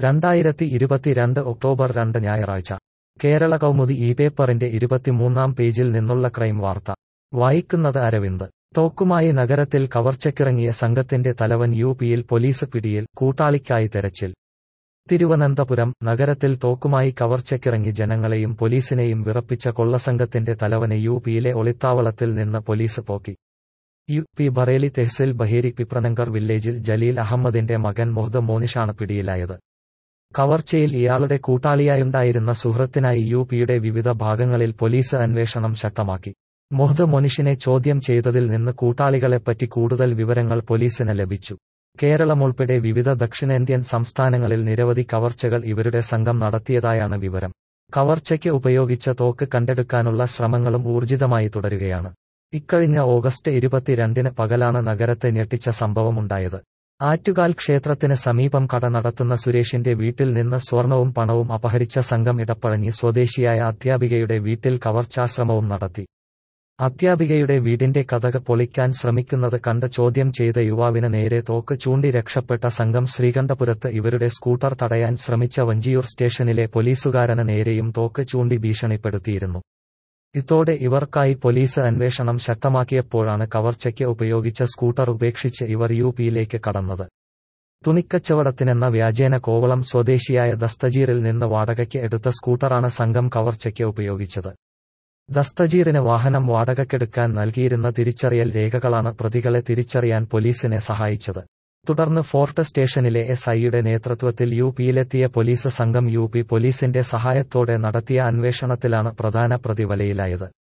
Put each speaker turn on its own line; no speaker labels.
രണ്ടായിരത്തി ഇരുപത്തിരണ്ട് ഒക്ടോബർ രണ്ട് ഞായറാഴ്ച കേരള കൗമുദി ഈ പേപ്പറിന്റെ ഇരുപത്തിമൂന്നാം പേജിൽ നിന്നുള്ള ക്രൈം വാർത്ത വായിക്കുന്നത് അരവിന്ദ് തോക്കുമായി നഗരത്തിൽ കവർച്ചയ്ക്കിറങ്ങിയ സംഘത്തിന്റെ തലവൻ യു പിയിൽ പോലീസ് പിടിയിൽ കൂട്ടാളിക്കായി തെരച്ചിൽ തിരുവനന്തപുരം നഗരത്തിൽ തോക്കുമായി കവർച്ചയ്ക്കിറങ്ങി ജനങ്ങളെയും പോലീസിനെയും വിറപ്പിച്ച കൊള്ളസംഘത്തിന്റെ തലവനെ യു പിയിലെ ഒളിത്താവളത്തിൽ നിന്ന് പോലീസ് പോക്കി യു പി ബറേലി തെഹ്സിൽ ബഹേരി പിപ്രനങ്കർ വില്ലേജിൽ ജലീൽ അഹമ്മദിന്റെ മകൻ മുഹദ് മോനിഷാണ് പിടിയിലായത് കവർച്ചയിൽ ഇയാളുടെ കൂട്ടാളിയായുണ്ടായിരുന്ന സുഹൃത്തിനായി യു പിയുടെ വിവിധ ഭാഗങ്ങളിൽ പോലീസ് അന്വേഷണം ശക്തമാക്കി മുഹദ് മൊനിഷിനെ ചോദ്യം ചെയ്തതിൽ നിന്ന് കൂട്ടാളികളെപ്പറ്റി കൂടുതൽ വിവരങ്ങൾ പോലീസിന് ലഭിച്ചു കേരളമുൾപ്പെടെ വിവിധ ദക്ഷിണേന്ത്യൻ സംസ്ഥാനങ്ങളിൽ നിരവധി കവർച്ചകൾ ഇവരുടെ സംഘം നടത്തിയതായാണ് വിവരം കവർച്ചയ്ക്ക് ഉപയോഗിച്ച തോക്ക് കണ്ടെടുക്കാനുള്ള ശ്രമങ്ങളും ഊർജിതമായി തുടരുകയാണ് ഇക്കഴിഞ്ഞ ഓഗസ്റ്റ് ഇരുപത്തിരണ്ടിന് പകലാണ് നഗരത്തെ ഞെട്ടിച്ച സംഭവമുണ്ടായത് ആറ്റുകാൽ ക്ഷേത്രത്തിന് സമീപം കട നടത്തുന്ന സുരേഷിന്റെ വീട്ടിൽ നിന്ന് സ്വർണവും പണവും അപഹരിച്ച സംഘം ഇടപ്പഴഞ്ഞി സ്വദേശിയായ അധ്യാപികയുടെ വീട്ടിൽ കവർച്ചാശ്രമവും നടത്തി അധ്യാപികയുടെ വീടിന്റെ കഥക് പൊളിക്കാൻ ശ്രമിക്കുന്നത് കണ്ട് ചോദ്യം ചെയ്ത യുവാവിന് നേരെ തോക്ക് ചൂണ്ടി രക്ഷപ്പെട്ട സംഘം ശ്രീകണ്ഠപുരത്ത് ഇവരുടെ സ്കൂട്ടർ തടയാൻ ശ്രമിച്ച വഞ്ചിയൂർ സ്റ്റേഷനിലെ പോലീസുകാരന് നേരെയും തോക്ക് ചൂണ്ടി ഭീഷണിപ്പെടുത്തിയിരുന്നു ഇതോടെ ഇവർക്കായി പോലീസ് അന്വേഷണം ശക്തമാക്കിയപ്പോഴാണ് കവർച്ചയ്ക്ക് ഉപയോഗിച്ച സ്കൂട്ടർ ഉപേക്ഷിച്ച് ഇവർ യു പിയിലേക്ക് കടന്നത് തുണിക്കച്ചവടത്തിനെന്ന വ്യാജേന കോവളം സ്വദേശിയായ ദസ്തജീറിൽ നിന്ന് വാടകയ്ക്ക് എടുത്ത സ്കൂട്ടറാണ് സംഘം കവർച്ചയ്ക്ക് ഉപയോഗിച്ചത് ദസ്തജീറിന് വാഹനം വാടകയ്ക്കെടുക്കാൻ നൽകിയിരുന്ന തിരിച്ചറിയൽ രേഖകളാണ് പ്രതികളെ തിരിച്ചറിയാൻ പോലീസിനെ സഹായിച്ചത് തുടർന്ന് ഫോർട്ട് സ്റ്റേഷനിലെ എസ് ഐയുടെ നേതൃത്വത്തിൽ യു പിയിലെത്തിയ പോലീസ് സംഘം യു പി പോലീസിന്റെ സഹായത്തോടെ നടത്തിയ അന്വേഷണത്തിലാണ് പ്രധാന പ്രതി വലയിലായത്